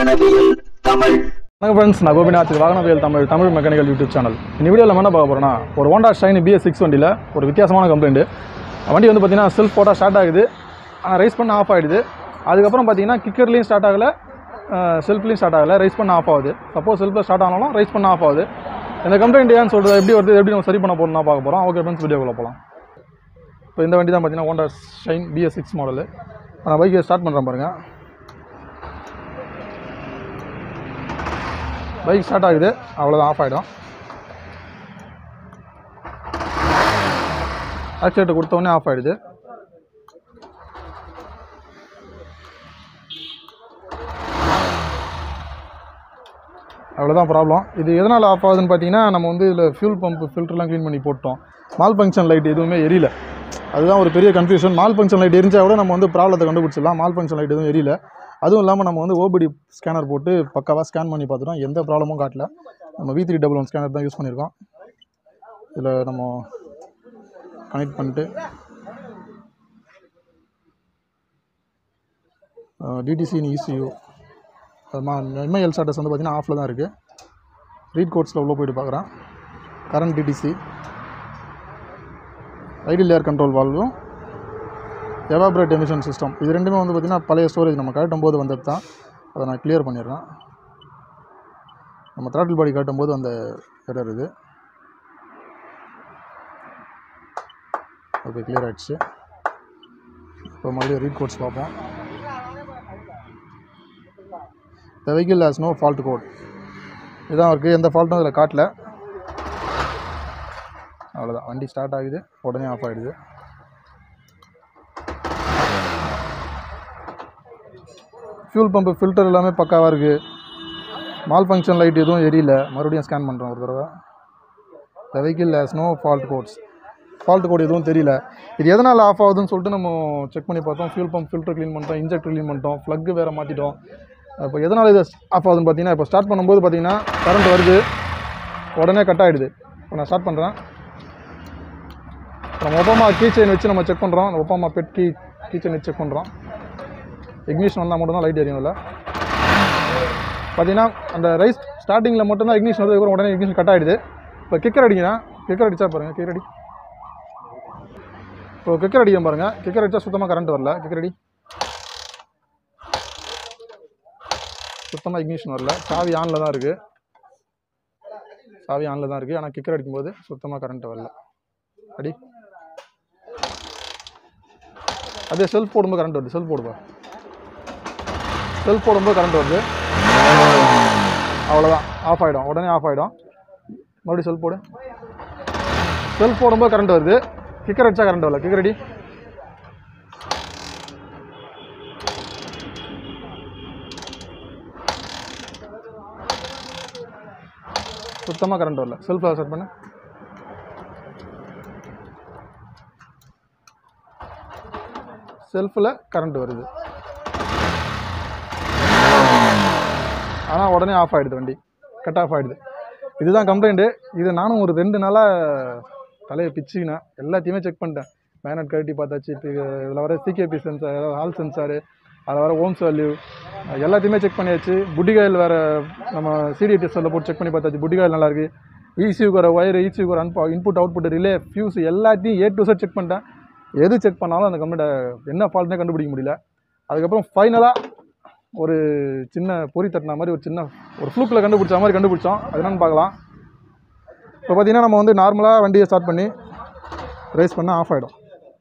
வாகனவியல் தமிழ் வணக்கம் ஃப்ரெண்ட்ஸ் நான் கோபிநாத் இது வாகனவியல் Tamil Tamil mechanical YouTube channel இந்த வீடியோவில் நம்ம என்ன பார்க்க போகிறோம்னா ஒரு ஹோண்டா ஷைன் பிஎஸ் சிக்ஸ் வண்டியில் ஒரு வித்தியாசமான கம்ப்ளைண்ட் வண்டி வந்து பார்த்தீங்கன்னா செல்ஃப் போட்டால் ஸ்டார்ட் ஆகுது ஆனால் ரைஸ் பண்ண ஆஃப் ஆகிடுது அதுக்கப்புறம் பார்த்தீங்கன்னா கிக்கர்லேயும் ஸ்டார்ட் ஆகலை செல்ஃப்லேயும் ஸ்டார்ட் ஆகலை ரைஸ் பண்ண ஆஃப் ஆகுது சப்போஸ் செல்ஃபில் ஸ்டார்ட் ஆனாலும் ரைஸ் பண்ண ஆஃப் ஆகுது இந்த கம்ப்ளைண்ட் ஏன்னு சொல்கிறது எப்படி வருது எப்படி நம்ம சரி பண்ண போகிறோம் தான் பார்க்க போகிறோம் ஓகே ஃப்ரெண்ட்ஸ் வீடியோக்குள்ள போகலாம் இப்போ இந்த வண்டி தான் பார்த்தீங்கன்னா Honda Shine BS six model நான் பைக்கை ஸ்டார்ட் பண்ணுறேன் பாருங்கள் பைக் ஸ்டார்ட் ஆகுது அவ்வளோதான் ஆஃப் ஆகிடும் ஆக்சிடென்ட் கொடுத்தோடனே ஆஃப் ஆகிடுது அவ்வளோதான் ப்ராப்ளம் இது எதனால் ஆஃப் ஆகுதுன்னு பார்த்தீங்கன்னா நம்ம வந்து இதில் ஃபியூல் பம்ப் ஃபில்டர்லாம் க்ளீன் பண்ணி போட்டோம் மால் ஃபங்க்ஷன் லைட் எதுவுமே எரியல அதுதான் ஒரு பெரிய கன்ஃபியூஷன் மால் ஃபங்க்ஷன் லைட் எரிஞ்சால் கூட நம்ம வந்து ப்ராப்ளத்தை கண்டுபிடிச்சிடலாம் மால் ஃபங்க்ஷன் லைட் எதுவும் எரியல அதுவும் இல்லாமல் நம்ம வந்து ஓபிடி ஸ்கேனர் போட்டு பக்காவாக ஸ்கேன் பண்ணி பார்த்துட்டோம் எந்த ப்ராப்ளமும் காட்டல நம்ம V three double one scanner தான் யூஸ் பண்ணியிருக்கோம் இதில் நம்ம கனெக்ட் பண்ணிட்டு டிடிசின்னு இசியூ எம்ஐஎல் ஸ்டாட்டஸ் வந்து பார்த்திங்கன்னா ஆஃபில் தான் இருக்குது ரீட் கோட்ஸில் உள்ளே போயிட்டு பார்க்குறேன் current TDC ideal air control வால்வும் எவாபரேட் எமிஷன் சிஸ்டம் இது ரெண்டுமே வந்து பார்த்திங்கன்னா பழைய ஸ்டோரேஜ் நம்ம கழட்டும் போது வந்தது தான் அதை நான் கிளியர் பண்ணிடுறேன் நம்ம த்ராட்டில் பாடி காட்டும் போது அந்த எரர் இது ஓகே கிளியர் ஆகிடுச்சு இப்போ மறுபடியும் ரீட் கோட்ஸ் பார்ப்போம் the vehicle has no fault code இதுதான் இருக்குது எந்த ஃபால்ட்டும் இதில் காட்டல அவ்வளோதான் வண்டி ஸ்டார்ட் ஆகுது உடனே ஆஃப் ஆகிடுது ஃபியூல் பம்பு ஃபில்டர் எல்லாமே பக்காவாக இருக்குது மால் ஃபங்க்ஷன் லைட் எதுவும் எரியல மறுபடியும் ஸ்கேன் பண்ணுறோம் ஒரு தடவை the vehicle has no fault codes fault code எதுவும் தெரியல இது எதனால் ஆஃப் ஆகுதுன்னு சொல்லிட்டு நம்ம செக் பண்ணி பார்த்தோம் ஃபியூல் பம்ப் ஃபில்டர் க்ளீன் பண்ணிட்டோம் இன்ஜெக்டர் க்ளீன் பண்ணிட்டோம் ப்ளக்கு வேறு மாற்றிட்டோம் இப்போ எதனால் இது ஆஃப் ஆகுதுன்னு பார்த்தீங்கன்னா இப்போ ஸ்டார்ட் பண்ணும்போது பார்த்தீங்கன்னா கரண்ட் வருது உடனே கட் ஆகிடுது இப்போ நான் ஸ்டார்ட் பண்ணுறேன் நம்ம ஒப்பாமா கீ செயின் வச்சு நம்ம செக் பண்ணுறோம் அந்த ஒப்பாமா பெட் கீ கீ செயின் வச்சு செக் பண்ணுறோம் இக்னிஷன் வந்தால் மட்டும்தான் லைட் எரியும் இல்லை பார்த்தீங்கன்னா அந்த ரைஸ் ஸ்டார்டிங்கில் மட்டும்தான் இக்னிஷன் வருது அதுக்கப்புறம் உடனே இக்னிஷன் கட் ஆகிடுது இப்போ கிக்கர் அடிக்கிறேன் கிக்கர் அடிச்சா பாருங்கள் கிக்கர் அடி இப்போ கிக்கர் அடிக்கும் பாருங்கள் கிக்கர் அடித்தா சுத்தமாக கரண்ட் வரல கிக்கர் அடி சுத்தமாக இக்னிஷன் வரல சாவி ஆனில் தான் இருக்குது சாவி ஆனில் தான் இருக்குது ஆனால் கிக்கர் அடிக்கும்போது சுத்தமாக கரண்ட் வரல அடி அதே செல்ஃப் போடும்போது கரண்ட் வருது செல்ஃப் போடுப்பா செல்ஃப் போடும்போது கரண்ட் வருது அவ்வளோதான் ஆஃப் ஆகிடும் உடனே ஆஃப் ஆகிடும் மறுபடியும் செல்ஃப் போடு செல்ஃப் போடும்போது கரண்ட் வருது கிக்கர் அடிச்சா கரண்ட் வரல கிக்கர் அடி சுத்தமாக கரண்ட் வரல செல்ஃபில் செட் பண்ணு செல்ஃபில் கரண்ட் வருது ஆனால் உடனே ஆஃப் ஆகிடுது வண்டி கட் ஆஃப் ஆகிடுது இதுதான் கம்ப்ளைண்ட்டு இது நானும் ஒரு ரெண்டு நாளாக தலையை பிச்சுக்கினேன் எல்லாத்தையுமே செக் பண்ணிட்டேன் மேனட் கழட்டி பார்த்தாச்சு இப்போ இதில் வர சிகேபி சென்சார் ஹால் சென்சாரு அதில் வர ஓம்ஸ் வேல்யூ எல்லாத்தையுமே செக் பண்ணியாச்சு புட்டிகாயில் வேறு நம்ம சிடிடிஎஸ்எல்ல போட்டு செக் பண்ணி பார்த்தாச்சு புட்டிகாயில் நல்லாயிருக்கு இசியூக்கு வர ஒயர் இசியூக்கு வர அன்பு இன்புட் அவுட்புட் ரிலே ஃபியூஸ் எல்லாத்தையும் ஏ டு செட் செக் பண்ணிட்டேன் எது செக் பண்ணாலும் அந்த கம்ப்ளைண்ட் என்ன ஃபால்ட்னே கண்டுபிடிக்க முடியல அதுக்கப்புறம் ஃபைனலாக ஒரு சின்ன பொறி தட்டின மாதிரி ஒரு சின்ன ஒரு ஃப்ளூக்கில் கண்டுபிடிச்ச மாதிரி கண்டுபிடிச்சோம் அது என்னன்னு பார்க்கலாம் இப்போ பார்த்தீங்கன்னா நம்ம வந்து நார்மலாக வண்டியை ஸ்டார்ட் பண்ணி ரேஸ் பண்ணால் ஆஃப் ஆகிடும்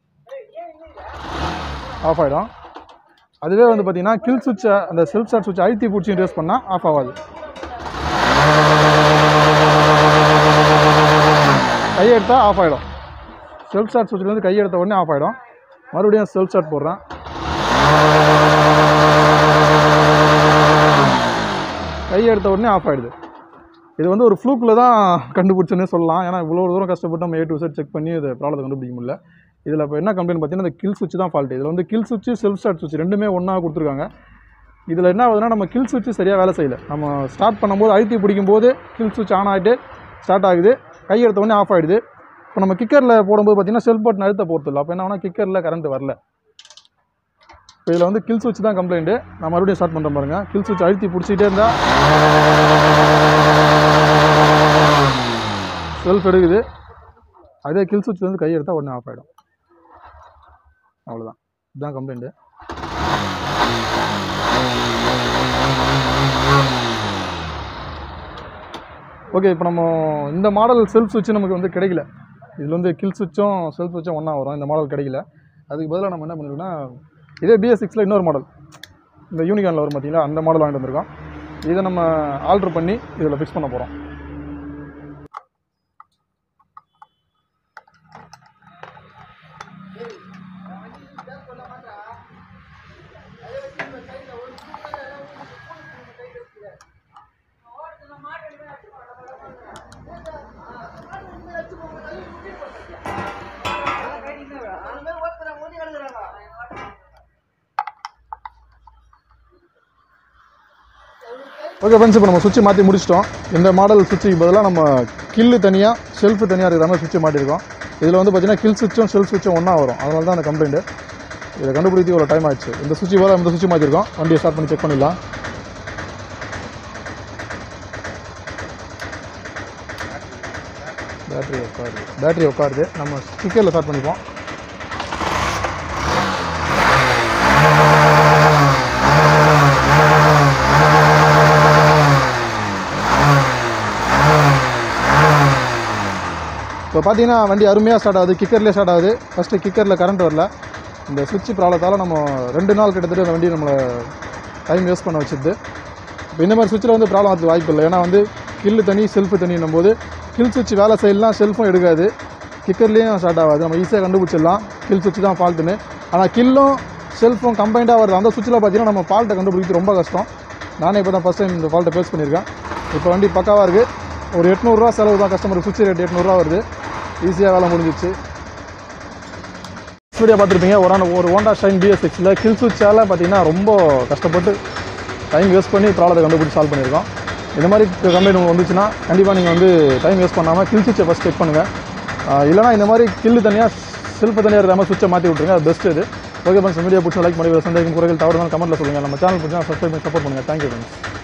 ஆஃப் ஆகிடும் அதுவே வந்து பார்த்தீங்கன்னா கில் சுவிட்சை அந்த செல்ஃப் ஸ்டார்ட் சுவிட்ச் அழுத்தி பிடிச்சி ரேஸ் பண்ணால் ஆஃப் ஆகாது கை எடுத்தால் ஆஃப் ஆகிடும் செல்ஃப் ஸ்டார்ட் சுவிட்ச்லேருந்து கை எடுத்த உடனே ஆஃப் ஆகிடும் மறுபடியும் செல்ஃப் ஸ்டார்ட் போடுறேன் கை எடுத்த உடனே ஆஃப் ஆகிடுது இது வந்து ஒரு ஃப்ளூக்கில் தான் கண்டுபிடிச்சுன்னே சொல்லலாம் ஏன்னா இவ்வளோ தூரம் கஷ்டப்பட்டு நம்ம ஏ டு செட் செக் பண்ணி இது ப்ராப்ளத்தை கண்டுபிடிக்க முடியல இதில் இப்போ என்ன கம்ப்ளைண்ட் பார்த்தீங்கன்னா இந்த கில் சுவிட்ச் தான் ஃபால்ட் இதில் வந்து கில் சுவிட்ச் செல்ஃப் ஸ்டார்ட் சுவிட்ச் ரெண்டுமே ஒன்றா கொடுத்துருக்காங்க இதில் என்ன ஆகுதுன்னா நம்ம கில் சுவிட்ச் சரியாக வேலை செய்யலை நம்ம ஸ்டார்ட் பண்ணும்போது அழுத்தி பிடிக்கும் போது கில் சுவிட்ச் ஆன் ஆகிட்டு ஸ்டார்ட் ஆகுது கை எடுத்த உடனே ஆஃப் ஆகிடுது இப்போ நம்ம கிக்கரில் போடும்போது பார்த்தீங்கன்னா செல்ஃப் பட்டன் அழுத்த போகிறது இல்லை அப்போ என்ன ஆகுனா கிக்கரில் கரண்ட் வரல இப்போ இதில் வந்து கில் சுவிட்ச் தான் கம்ப்ளைண்ட்டு நான் மறுபடியும் ஸ்டார்ட் பண்ணுறேன் பாருங்க கில் சுவிட்ச் அழுத்தி பிடிச்சிக்கிட்டே இருந்தால் செல்ஃப் எடுக்குது அதே கில் சுவிட்ச் வந்து கை எடுத்தால் உடனே ஆஃப் ஆகிடும் அவ்வளோதான் இதுதான் கம்ப்ளைண்ட்டு ஓகே இப்போ நம்ம இந்த மாடல் செல்ஃப் சுவிட்ச் நமக்கு வந்து கிடைக்கல இதில் வந்து கில் சுவிட்சும் செல்ஃப் சுவிட்சும் ஒன்றா வரும் இந்த மாடல் கிடைக்கல அதுக்கு பதிலாக நம்ம என்ன பண்ணிருக்கோம்னா இதே பிஎஸ் சிக்ஸில் இன்னொரு மாடல் இந்த யூனிகானில் வரும் பார்த்தீங்களா அந்த மாடல் வாங்கிட்டு வந்திருக்கோம் இதை நம்ம ஆல்ட்ரு பண்ணி இதில் ஃபிக்ஸ் பண்ண போகிறோம் ஓகே ஃப்ரெண்ட்ஸ் இப்போ நம்ம சுவிட்ச் மாற்றி முடிச்சிட்டோம் இந்த மாடல் சுவிட்சுக்கு பதிலாக நம்ம கில்லு தனியாக ஷெல்ஃபு தனியாக இருக்கிற மாதிரி சுவிட்ச் மாட்டிருக்கோம் இதில் வந்து பார்த்தீங்கன்னா கில் சுவிட்சும் ஷெல்ஃப் சுவிட்சும் ஒன்றா வரும் அதனால தான் அந்த கம்ப்ளைண்ட் இதை கண்டுபிடித்து இவ்வளோ டைம் ஆயிடுச்சு இந்த சுவிட்ச் பதிலாக இந்த சுவிட்ச் மாற்றிருக்கோம் வண்டியை ஸ்டார்ட் பண்ணி செக் பண்ணிடலாம் பேட்டரி உட்காருது பேட்டரி உட்காருது நம்ம ஸ்டிக்கரில் ஸ்டார்ட் பண்ணிப்போம் இப்போ பார்த்தீங்கன்னா வண்டி அருமையாக ஸ்டார்ட் ஆகுது கிக்கர்லேயே ஸ்டார்ட் ஆகுது ஃபஸ்ட்டு கிக்கரில் கரண்ட் வரல இந்த சுவிட்ச் ப்ராப்ளத்தால் நம்ம ரெண்டு நாள் கிட்டத்தட்ட அந்த வண்டி நம்மளை டைம் வேஸ்ட் பண்ண வச்சுது இப்போ இந்த மாதிரி சுவிட்சில் வந்து ப்ராப்ளம் வரதுக்கு வாய்ப்பு இல்லை ஏன்னா வந்து கில்லு தனி செல்ஃபு தனின்னும் போது கில் சுவிட்ச் வேலை செய்யலாம் செல்ஃபும் எடுக்காது கிக்கர்லேயும் ஸ்டார்ட் ஆகாது நம்ம ஈஸியாக கண்டுபிடிச்சிடலாம் கில் சுவிட்ச் தான் ஃபால்ட்டுன்னு ஆனால் கில்லும் செல்ஃபும் கம்பைண்டாக வருது அந்த சுவிட்சில் பார்த்தீங்கன்னா நம்ம ஃபால்ட்டை கண்டுபிடிக்கிறது ரொம்ப கஷ்டம் நானே இப்போ தான் ஃபஸ்ட் டைம் இந்த ஃபால்ட்டை ஃபேஸ் பண்ணியிருக்கேன் இப்போ வண்டி பக்காவாக இருக்குது ஒரு எட்நூறுரூவா செலவு தான் கஸ்டமர் சுவிட்ச் ரேட் எட்நூறுரூவா வருது ஈஸியாக வேலை முடிஞ்சிச்சு வீடியோ பார்த்துருப்பீங்க ஒரு ஆன- ஒரு ஹோண்டா ஷைன் பிஎஸ் சிக்ஸில் கில் சுவிட்சால் பார்த்தீங்கன்னா ரொம்ப கஷ்டப்பட்டு டைம் வேஸ்ட் பண்ணி ப்ராப்ளத்தை கண்டுபிடிச்சி சால்வ் பண்ணியிருக்கோம் இந்த மாதிரி கம்ப்ளைண்ட் உங்களுக்கு வந்துச்சுன்னா கண்டிப்பாக நீங்கள் வந்து டைம் வேஸ்ட் பண்ணாமல் கில் சுவிட்சை ஃபஸ்ட் செக் பண்ணுங்கள் இல்லைனா இந்த மாதிரி கில்லு தனியாக செல்ஃபு தனியாக இருக்கிற மாதிரி சுவிட்சை மாற்றி விட்ருங்க அது பெஸ்ட் இது ஓகே ஃப்ரெண்ட்ஸ் வீடியோ பிடிச்சா லைக் பண்ணி சந்தேகம் குறைகள் தவறுதான் கமெண்ட்டில் சொல்லுங்கள் நம்ம சேனல் பிடிச்சா சப்ஸ்கிரைப் பண்ணி சப்போர்ட் பண்ணுங்கள் தேங்க்யூ ஃப்ரெண்ட்ஸ்